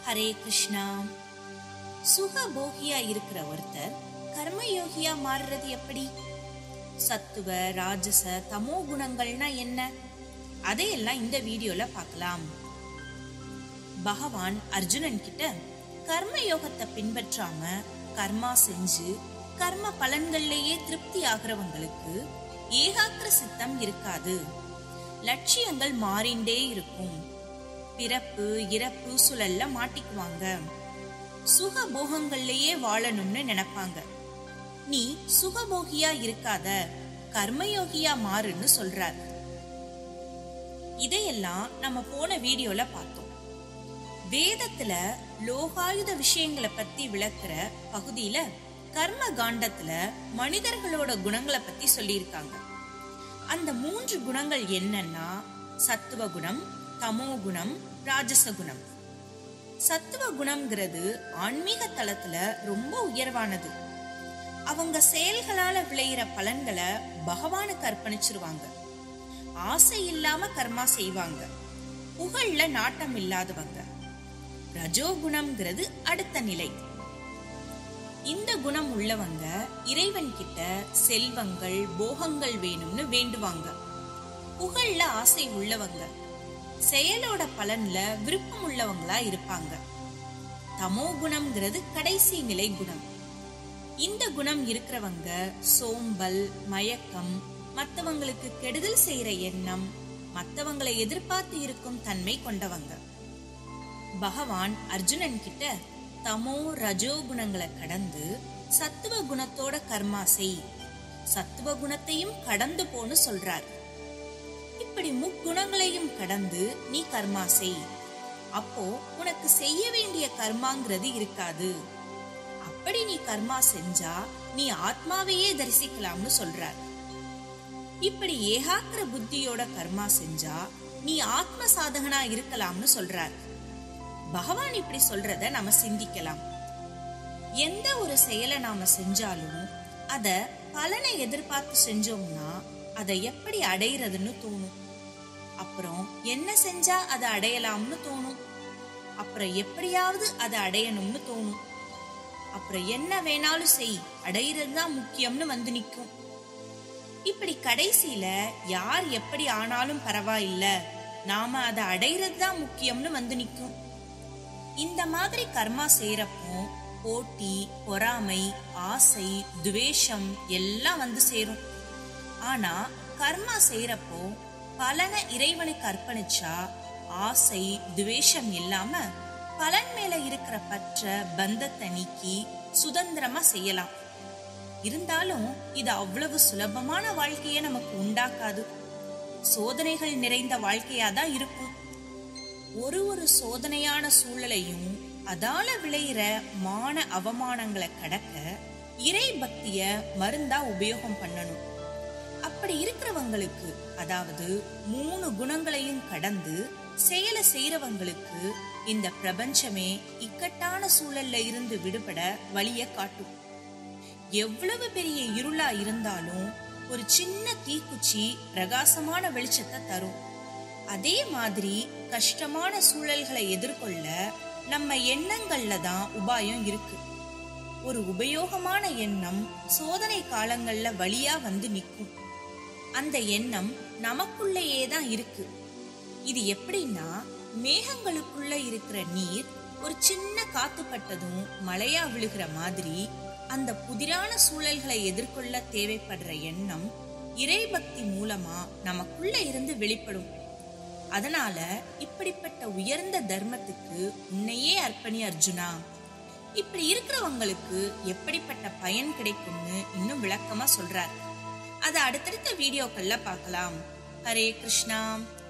ஹரே கிருஷ்ணா சுகபோகியா இருக்கிற ஒருத்தர் கர்மயோகியா மாறுறது எப்படி சத்துவ ராஜச தமோ குணங்கள்னா என்ன அதையெல்லாம் இந்த வீடியோல பார்க்கலாம் பகவான் அர்ஜுனன் கிட்ட கர்ம யோகத்தை பின்பற்றாம கர்மா செஞ்சு கர்ம பலன்கள்லயே திருப்தி ஆகிறவங்களுக்கு ஏகாக்கிர சித்தம் இருக்காது லட்சியங்கள் மாறிண்டே இருக்கும் பிறப்பு இறப்பு சுழல்ல மாட்டிக்குவாங்க சுக போகங்கள்லயே வாழணும்னு நினைப்பாங்க நீ சுகபோகியா இருக்காத கர்மயோகியா மாறுன்னு சொல்றார் இதையெல்லாம் நம்ம போன வீடியோல பார்த்தோம் வேதத்துல லோகாயுத விஷயங்களை பத்தி விளக்குற பகுதியில கர்ம காண்டத்துல மனிதர்களோட குணங்களை பத்தி சொல்லியிருக்காங்க அந்த மூன்று குணங்கள் என்னன்னா சத்துவ குணம் தமோ குணம் ராஜச குணம் சத்துவ குணம்ங்கிறது ஆன்மீக தளத்துல ரொம்ப உயர்வானது அவங்க செயல்களால விளையிற பலன்களை பகவானுக்கு அர்ப்பணிச்சிருவாங்க ஆசை இல்லாம கர்மா செய்வாங்க புகழ்ல நாட்டம் இல்லாதவங்க ரஜோகுணம்ங்கிறது அடுத்த நிலை இந்த குணம் உள்ளவங்க இறைவன் கிட்ட செல்வங்கள் போகங்கள் வேணும்னு வேண்டுவாங்க புகழ்ல ஆசை உள்ளவங்க செயலோட பலன்ல விருப்பம் உள்ளவங்களா இருப்பாங்க தமோ குணம்ங்கிறது கடைசி நிலை குணம் இந்த குணம் இருக்கிறவங்க சோம்பல் மயக்கம் மத்தவங்களுக்கு கெடுதல் செய்யற எண்ணம் மத்தவங்களை எதிர்பார்த்து இருக்கும் தன்மை கொண்டவங்க பகவான் அர்ஜுனன் கிட்ட தமோ ரஜோ குணங்களை கடந்து சத்துவ குணத்தோட கர்மா செய் சத்துவ குணத்தையும் கடந்து போன்னு சொல்றார் இப்படி முக்குணங்களையும் கடந்து நீ கர்மா செய் அப்போ உனக்கு செய்ய வேண்டிய கர்மாங்கிறது இருக்காது அப்படி நீ கர்மா செஞ்சா நீ ஆத்மாவையே தரிசிக்கலாம்னு சொல்றார் இப்படி ஏகாக்கிர புத்தியோட கர்மா செஞ்சா நீ ஆத்ம சாதகனா இருக்கலாம்னு சொல்றார் பகவான் இப்படி சொல்றத நாம சிந்திக்கலாம் எந்த ஒரு செயலை நாம செஞ்சாலும் அத பலனை எதிர்பார்த்து செஞ்சோம்னா அதை எப்படி அடையிறதுன்னு தோணும் அப்புறம் என்ன செஞ்சா அதை அடையலாம்னு தோணும் அப்புறம் எப்படியாவது அதை அடையணும்னு தோணும் அப்புறம் என்ன வேணாலும் செய் அடையிறது தான் முக்கியம்னு வந்து நிக்கும் இப்படி கடைசியில யார் எப்படி ஆனாலும் பரவாயில்ல நாம அதை அடையிறது தான் முக்கியம்னு வந்து நிக்கும் இந்த மாதிரி கர்மா செய்யறப்போ போட்டி பொறாமை ஆசை துவேஷம் எல்லாம் வந்து சேரும் ஆனா கர்மா செய்யறப்போ பலனை இறைவனுக்கு அர்ப்பணிச்சா ஆசை துவேஷம் இல்லாம பலன் மேல இருக்கிற பற்ற பந்தத்தை நீக்கி சுதந்திரமா செய்யலாம் இருந்தாலும் இது அவ்வளவு சுலபமான வாழ்க்கைய நமக்கு உண்டாக்காது சோதனைகள் நிறைந்த வாழ்க்கையா தான் இருக்கும் ஒரு ஒரு சோதனையான சூழலையும் அதால விளையிற மான அவமானங்களை கடக்க இறை பக்திய மருந்தா உபயோகம் பண்ணணும் அப்படி இருக்கிறவங்களுக்கு அதாவது மூணு குணங்களையும் கடந்து செயலை செய்யறவங்களுக்கு இந்த பிரபஞ்சமே இக்கட்டான சூழல்ல இருந்து விடுபட வழிய காட்டும் எவ்வளவு பெரிய இருளா இருந்தாலும் ஒரு சின்ன தீக்குச்சி பிரகாசமான வெளிச்சத்தை தரும் அதே மாதிரி கஷ்டமான சூழல்களை எதிர்கொள்ள நம்ம எண்ணங்கள்ல தான் உபாயம் இருக்கு ஒரு உபயோகமான எண்ணம் சோதனை காலங்கள்ல வழியா வந்து நிற்கும் அந்த எண்ணம் நமக்குள்ளேயே தான் இருக்கு இது எப்படின்னா மேகங்களுக்குள்ள இருக்கிற நீர் ஒரு சின்ன காத்து பட்டதும் மழையா விழுகிற மாதிரி அந்த புதிரான சூழல்களை எதிர்கொள்ள தேவைப்படுற எண்ணம் இறைபக்தி மூலமா நமக்குள்ள இருந்து வெளிப்படும் அதனால இப்படிப்பட்ட உயர்ந்த தர்மத்துக்கு உன்னையே அர்ப்பணி அர்ஜுனா இப்படி இருக்கிறவங்களுக்கு எப்படிப்பட்ட பயன் கிடைக்கும்னு இன்னும் விளக்கமா சொல்றார் அதை அடுத்தடுத்த வீடியோக்கள்ல பார்க்கலாம் ஹரே கிருஷ்ணா